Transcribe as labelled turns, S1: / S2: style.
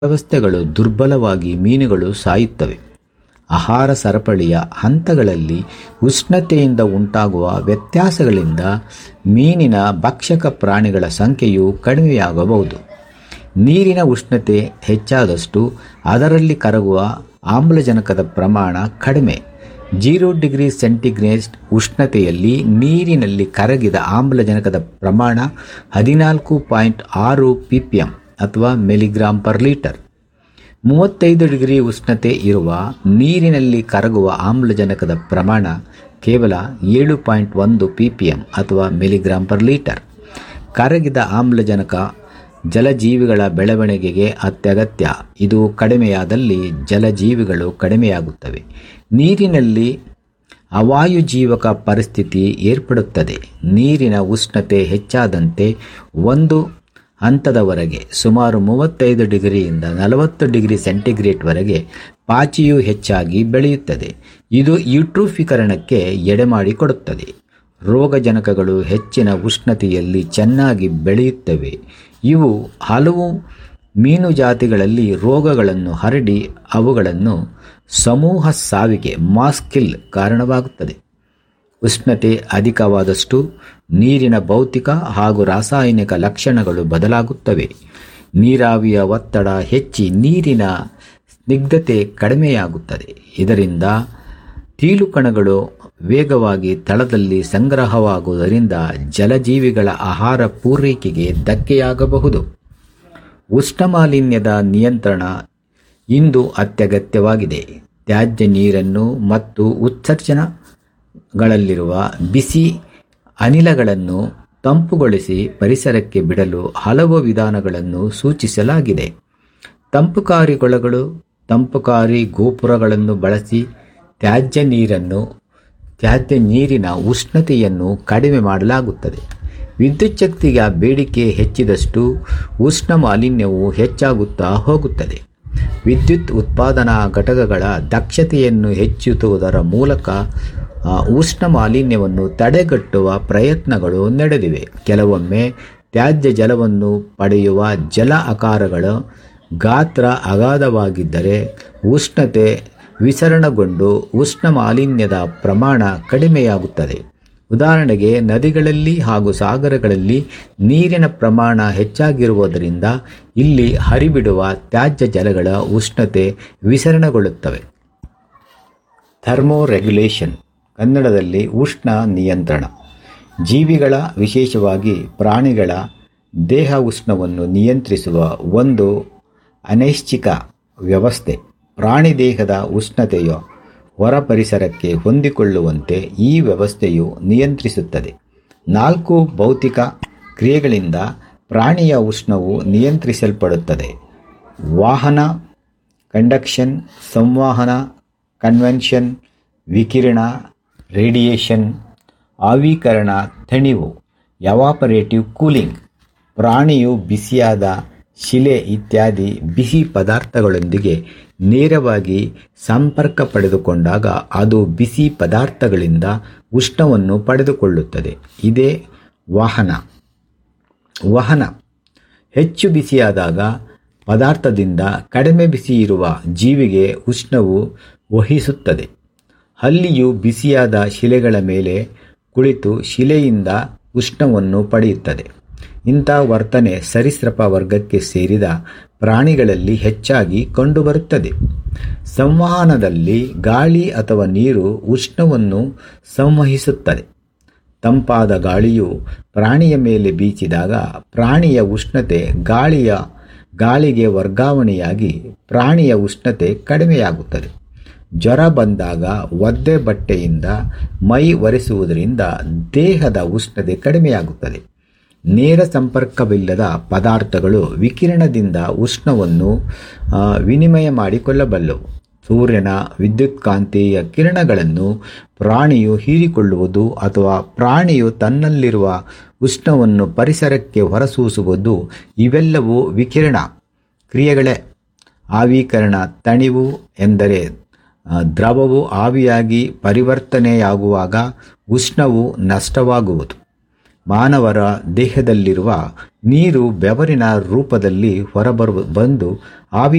S1: ವ್ಯವಸ್ಥೆಗಳು ದುರ್ಬಲವಾಗಿ ಮೀನುಗಳು ಸಾಯುತ್ತವೆ ಆಹಾರ ಸರಪಳಿಯ ಹಂತಗಳಲ್ಲಿ ಉಷ್ಣತೆಯಿಂದ ಉಂಟಾಗುವ ವ್ಯತ್ಯಾಸಗಳಿಂದ ಮೀನಿನ ಭಕ್ಷಕ ಪ್ರಾಣಿಗಳ ಸಂಖ್ಯೆಯು ಕಡಿಮೆಯಾಗಬಹುದು ನೀರಿನ ಉಷ್ಣತೆ ಹೆಚ್ಚಾದಷ್ಟು ಅದರಲ್ಲಿ ಕರಗುವ ಆಮ್ಲಜನಕದ ಪ್ರಮಾಣ ಕಡಿಮೆ ಜೀರೋ ಡಿಗ್ರಿ ಸೆಂಟಿಗ್ರೇಡ್ ಉಷ್ಣತೆಯಲ್ಲಿ ನೀರಿನಲ್ಲಿ ಕರಗಿದ ಆಮ್ಲಜನಕದ ಪ್ರಮಾಣ ಹದಿನಾಲ್ಕು ಪಾಯಿಂಟ್ ಆರು ಪಿ ಪಿ ಎಂ ಅಥವಾ ಮಿಲಿಗ್ರಾಂ ಪರ್ ಲೀಟರ್ ಮೂವತ್ತೈದು ಡಿಗ್ರಿ ಉಷ್ಣತೆ ಇರುವ ನೀರಿನಲ್ಲಿ ಕರಗುವ ಆಮ್ಲಜನಕದ ಪ್ರಮಾಣ ಕೇವಲ ಏಳು ಪಾಯಿಂಟ್ ಒಂದು ಪಿ ಪಿ ಎಂ ಅಥವಾ ಮಿಲಿಗ್ರಾಂ ಪರ್ ಲೀಟರ್ ಕರಗಿದ ಆಮ್ಲಜನಕ ಜಲಜೀವಿಗಳ ಬೆಳವಣಿಗೆಗೆ ಅತ್ಯಗತ್ಯ ಇದು ಕಡಿಮೆಯಾದಲ್ಲಿ ಜಲಜೀವಿಗಳು ಕಡಿಮೆಯಾಗುತ್ತವೆ ನೀರಿನಲ್ಲಿ ಅವಾಯುಜೀವಕ ಪರಿಸ್ಥಿತಿ ಏರ್ಪಡುತ್ತದೆ ನೀರಿನ ಉಷ್ಣತೆ ಹೆಚ್ಚಾದಂತೆ ಒಂದು ಹಂತದವರೆಗೆ ಸುಮಾರು ಮೂವತ್ತೈದು ಡಿಗ್ರಿಯಿಂದ ನಲವತ್ತು ಡಿಗ್ರಿ ಸೆಂಟಿಗ್ರೇಡ್ವರೆಗೆ ಪಾಚಿಯು ಹೆಚ್ಚಾಗಿ ಬೆಳೆಯುತ್ತದೆ ಇದು ಯೂಟ್ರೂಫೀಕರಣಕ್ಕೆ ಎಡೆಮಾಡಿಕೊಡುತ್ತದೆ ರೋಗಜನಕಗಳು ಹೆಚ್ಚಿನ ಉಷ್ಣತೆಯಲ್ಲಿ ಚೆನ್ನಾಗಿ ಬೆಳೆಯುತ್ತವೆ ಇವು ಹಲವು ಮೀನು ಜಾತಿಗಳಲ್ಲಿ ರೋಗಗಳನ್ನು ಹರಡಿ ಅವುಗಳನ್ನು ಸಮೂಹ ಸಾವಿಗೆ ಮಾಸ್ಕಿಲ್ ಕಾರಣವಾಗುತ್ತದೆ ಉಷ್ಣತೆ ಅಧಿಕವಾದಷ್ಟು ನೀರಿನ ಭೌತಿಕ ಹಾಗೂ ರಾಸಾಯನಿಕ ಲಕ್ಷಣಗಳು ಬದಲಾಗುತ್ತವೆ ನೀರಾವಿಯ ಒತ್ತಡ ಹೆಚ್ಚಿ ನೀರಿನ ಸ್ನಿಗ್ಧತೆ ಕಡಿಮೆಯಾಗುತ್ತದೆ ಇದರಿಂದ ತೀಳುಕಣಗಳು ವೇಗವಾಗಿ ತಳದಲ್ಲಿ ಸಂಗ್ರಹವಾಗುವುದರಿಂದ ಜಲಜೀವಿಗಳ ಆಹಾರ ಪೂರೈಕೆಗೆ ಧಕ್ಕೆಯಾಗಬಹುದು ಉಷ್ಣಮಾಲಿನ್ಯದ ನಿಯಂತ್ರಣ ಇಂದು ಅತ್ಯಗತ್ಯವಾಗಿದೆ ತ್ಯಾಜ್ಯ ನೀರನ್ನು ಮತ್ತು ಉತ್ಸರ್ಜನಗಳಲ್ಲಿರುವ ಬಿಸಿ ಅನಿಲಗಳನ್ನು ತಂಪುಗೊಳಿಸಿ ಪರಿಸರಕ್ಕೆ ಬಿಡಲು ಹಲವು ವಿಧಾನಗಳನ್ನು ಸೂಚಿಸಲಾಗಿದೆ ತಂಪುಕಾರಿಗೊಳಗಳು ತಂಪುಕಾರಿ ಗೋಪುರಗಳನ್ನು ಬಳಸಿ ತ್ಯಾಜ್ಯ ನೀರನ್ನು ತ್ಯಾಜ್ಯ ನೀರಿನ ಉಷ್ಣತೆಯನ್ನು ಕಡಿಮೆ ಮಾಡಲಾಗುತ್ತದೆ ವಿದ್ಯುತ್ ಶಕ್ತಿಯ ಬೇಡಿಕೆ ಹೆಚ್ಚಿದಷ್ಟು ಉಷ್ಣ ಮಾಲಿನ್ಯವು ಹೆಚ್ಚಾಗುತ್ತಾ ಹೋಗುತ್ತದೆ ವಿದ್ಯುತ್ ಉತ್ಪಾದನಾ ಘಟಕಗಳ ದಕ್ಷತೆಯನ್ನು ಹೆಚ್ಚಿಸುವುದರ ಮೂಲಕ ಆ, ಉಷ್ಣ ಮಾಲಿನ್ಯವನ್ನು ತಡೆಗಟ್ಟುವ ಪ್ರಯತ್ನಗಳು ನಡೆದಿವೆ ಕೆಲವೊಮ್ಮೆ ತ್ಯಾಜ್ಯ ಜಲವನ್ನು ಪಡೆಯುವ ಜಲ ಆಕಾರಗಳ ಗಾತ್ರ ಅಗಾಧವಾಗಿದ್ದರೆ ಉಷ್ಣತೆ ವಿಸರಣಗೊಂಡು ಉಷ್ಣ ಮಾಲಿನ್ಯದ ಪ್ರಮಾಣ ಕಡಿಮೆಯಾಗುತ್ತದೆ ಉದಾಹರಣೆಗೆ ನದಿಗಳಲ್ಲಿ ಹಾಗೂ ಸಾಗರಗಳಲ್ಲಿ ನೀರಿನ ಪ್ರಮಾಣ ಹೆಚ್ಚಾಗಿರುವುದರಿಂದ ಇಲ್ಲಿ ಹರಿಬಿಡುವ ತ್ಯಾಜ್ಯ ಜಲಗಳ ಉಷ್ಣತೆ ವಿಸರಣಗೊಳ್ಳುತ್ತವೆ ಥರ್ಮೋ ರೆಗ್ಯುಲೇಷನ್ ಕನ್ನಡದಲ್ಲಿ ಉಷ್ಣ ನಿಯಂತ್ರಣ ಜೀವಿಗಳ ವಿಶೇಷವಾಗಿ ಪ್ರಾಣಿಗಳ ದೇಹ ಉಷ್ಣವನ್ನು ನಿಯಂತ್ರಿಸುವ ಒಂದು ಅನೈಚ್ಛಿಕ ವ್ಯವಸ್ಥೆ ಪ್ರಾಣಿ ದೇಹದ ಉಷ್ಣತೆಯ ಹೊರ ಪರಿಸರಕ್ಕೆ ಹೊಂದಿಕೊಳ್ಳುವಂತೆ ಈ ವ್ಯವಸ್ಥೆಯು ನಿಯಂತ್ರಿಸುತ್ತದೆ ನಾಲ್ಕು ಭೌತಿಕ ಕ್ರಿಯೆಗಳಿಂದ ಪ್ರಾಣಿಯ ಉಷ್ಣವು ನಿಯಂತ್ರಿಸಲ್ಪಡುತ್ತದೆ ವಾಹನ ಕಂಡಕ್ಷನ್ ಸಂವಹನ ಕನ್ವೆನ್ಷನ್ ವಿಕಿರಣ ರೇಡಿಯೇಷನ್ ಆವೀಕರಣ ತಣಿವು ಎವಾಪರೇಟಿವ್ ಕೂಲಿಂಗ್ ಪ್ರಾಣಿಯು ಬಿಸಿಯಾದ ಶಿಲೆ ಇತ್ಯಾದಿ ಬಿಸಿ ಪದಾರ್ಥಗಳೊಂದಿಗೆ ನೇರವಾಗಿ ಸಂಪರ್ಕ ಪಡೆದುಕೊಂಡಾಗ ಅದು ಬಿಸಿ ಪದಾರ್ಥಗಳಿಂದ ಉಷ್ಣವನ್ನು ಪಡೆದುಕೊಳ್ಳುತ್ತದೆ ಇದೇ ವಾಹನ ವಹನ ಹೆಚ್ಚು ಬಿಸಿಯಾದಾಗ ಪದಾರ್ಥದಿಂದ ಕಡಿಮೆ ಬಿಸಿ ಇರುವ ಜೀವಿಗೆ ಉಷ್ಣವು ವಹಿಸುತ್ತದೆ ಹಲ್ಲಿಯು ಬಿಸಿಯಾದ ಶಿಲೆಗಳ ಮೇಲೆ ಕುಳಿತು ಶಿಲೆಯಿಂದ ಉಷ್ಣವನ್ನು ಪಡೆಯುತ್ತದೆ ಇಂಥ ವರ್ತನೆ ಸರೀಸೃಪ ವರ್ಗಕ್ಕೆ ಸೇರಿದ ಪ್ರಾಣಿಗಳಲ್ಲಿ ಹೆಚ್ಚಾಗಿ ಕಂಡುಬರುತ್ತದೆ ಸಂವಹನದಲ್ಲಿ ಗಾಳಿ ಅಥವಾ ನೀರು ಉಷ್ಣವನ್ನು ಸಂವಹಿಸುತ್ತದೆ ತಂಪಾದ ಗಾಳಿಯು ಪ್ರಾಣಿಯ ಮೇಲೆ ಬೀಸಿದಾಗ ಪ್ರಾಣಿಯ ಉಷ್ಣತೆ ಗಾಳಿಯ ಗಾಳಿಗೆ ವರ್ಗಾವಣೆಯಾಗಿ ಪ್ರಾಣಿಯ ಉಷ್ಣತೆ ಕಡಿಮೆಯಾಗುತ್ತದೆ ಜ್ವರ ಬಂದಾಗ ಒದ್ದೆ ಬಟ್ಟೆಯಿಂದ ಮೈ ಒರೆಸುವುದರಿಂದ ದೇಹದ ಉಷ್ಣತೆ ಕಡಿಮೆಯಾಗುತ್ತದೆ ನೇರ ಸಂಪರ್ಕವಿಲ್ಲದ ಪದಾರ್ಥಗಳು ವಿಕಿರಣದಿಂದ ಉಷ್ಣವನ್ನು ಆ, ವಿನಿಮಯ ಮಾಡಿಕೊಳ್ಳಬಲ್ಲವು ಸೂರ್ಯನ ವಿದ್ಯುತ್ಕಾಂತೀಯ ಕಿರಣಗಳನ್ನು ಪ್ರಾಣಿಯು ಹೀರಿಕೊಳ್ಳುವುದು ಅಥವಾ ಪ್ರಾಣಿಯು ತನ್ನಲ್ಲಿರುವ ಉಷ್ಣವನ್ನು ಪರಿಸರಕ್ಕೆ ಹೊರಸೂಸುವುದು ಇವೆಲ್ಲವೂ ವಿಕಿರಣ ಕ್ರಿಯೆಗಳೇ ಆವೀಕರಣ ತಣಿವು ಎಂದರೆ ಆ, ದ್ರವವು ಆವಿಯಾಗಿ ಪರಿವರ್ತನೆಯಾಗುವಾಗ ಉಷ್ಣವು ನಷ್ಟವಾಗುವುದು ಮಾನವರ ದೇಹದಲ್ಲಿರುವ ನೀರು ಬೆವರಿನ ರೂಪದಲ್ಲಿ ಹೊರಬರು ಬಂದು ಆವಿ